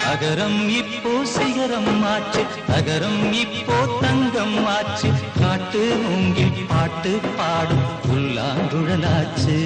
அகரம் இப்போ சிகரம் ஆச்சு அகரம் இப்போ தங்கம் ஆச்சு காட்டு மூங்கில் பாட்டு பாடும் புல்லாங்குழலாச்சு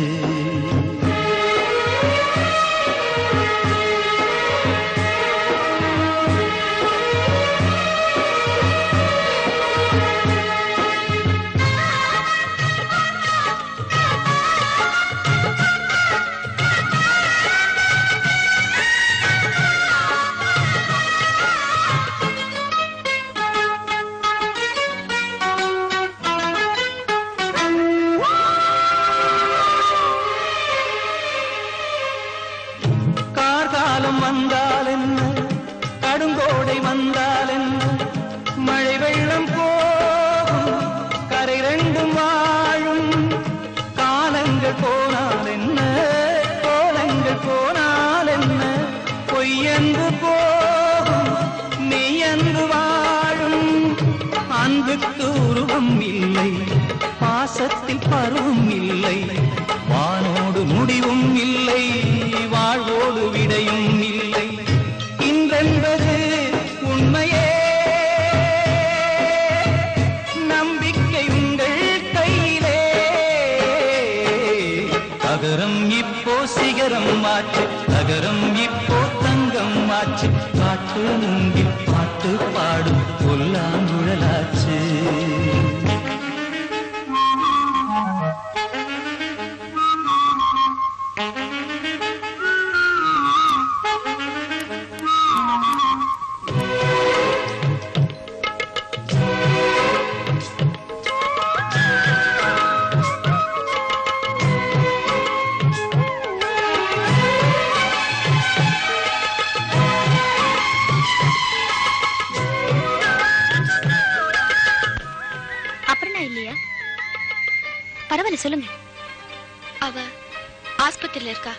கார்காலம் வந்தால் என்ன கடுங்கோடை வந்தால் என்ன மழை வெள்ளம் போகும் கரை ரெண்டும் வாழும் காலங்கள் போனால் என்ன கோலங்கள் போனால் என்ன பொய்யன்று போகும் மெய்யன்று வாழும் அன்புக்கு உருவம் இல்லை பாசத்தில் பருவம் இல்லை வானோடு முடிவும் இல்லை வாழ்வோடு விடையும் இல்லை இன்றென்பது உண்மையே நம்பிக்கை உங்கள் கையிலே அகரம் இப்போ சிகரம் ஆச்சு அகரம் இப்போ தங்கம் ஆச்சு காட்டு மூங்கில் பாட்டு பாடும் புல்லாங்குழலாச்சு அப்புறம் நான் இல்லையா பரவாயில்ல சொல்லுங்க அவ ஆஸ்பத்திரியில இருக்கா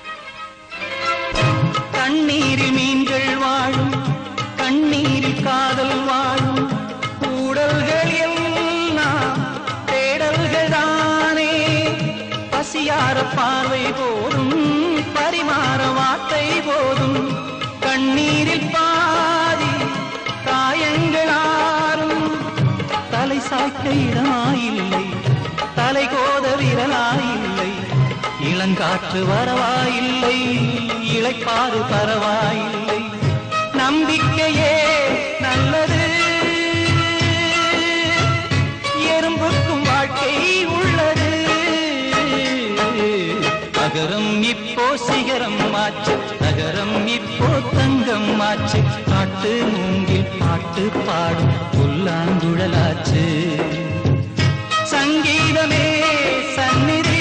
கண்ணீரில் மீன்கள் வாழும் கண்ணீரில் காதல் வாழும் கூடல்கள் எல்லாம் தேடல்கள் தானே பசியார பார்வை போதும் பரிமாற வார்த்தை போதும் கண்ணீரில் பாதி காயங்களாரும் தலை சாய்க்க இடமாயில்லை தலை கோத விரலாயில்லை இளங்காற்று வரவாயில்லை இளைப்பாறு பரவாயில்லை நம்பிக்கையே நல்லது எறும்புக்கும் வாழ்க்கை உள்ளது அகரம் இப்போ சிகரம் ஆச்சு நகரம் இப்போ தங்கம் ஆச்சு காட்டு மூங்கில் பாட்டு பாடும் புல்லாங்குழலாச்சு சங்கீதமே சந்நிதி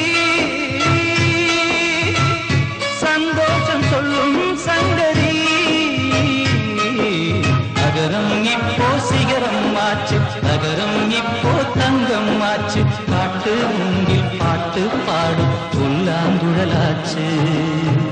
சந்தோஷம் சொல்லும் சங்கதி அகரம் இப்போ சிகரம் ஆச்சு நகரம் இப்போ தங்கம் ஆச்சு காட்டு மூங்கில் பாட்டு பாடும் புல்லாங்குழலாச்சு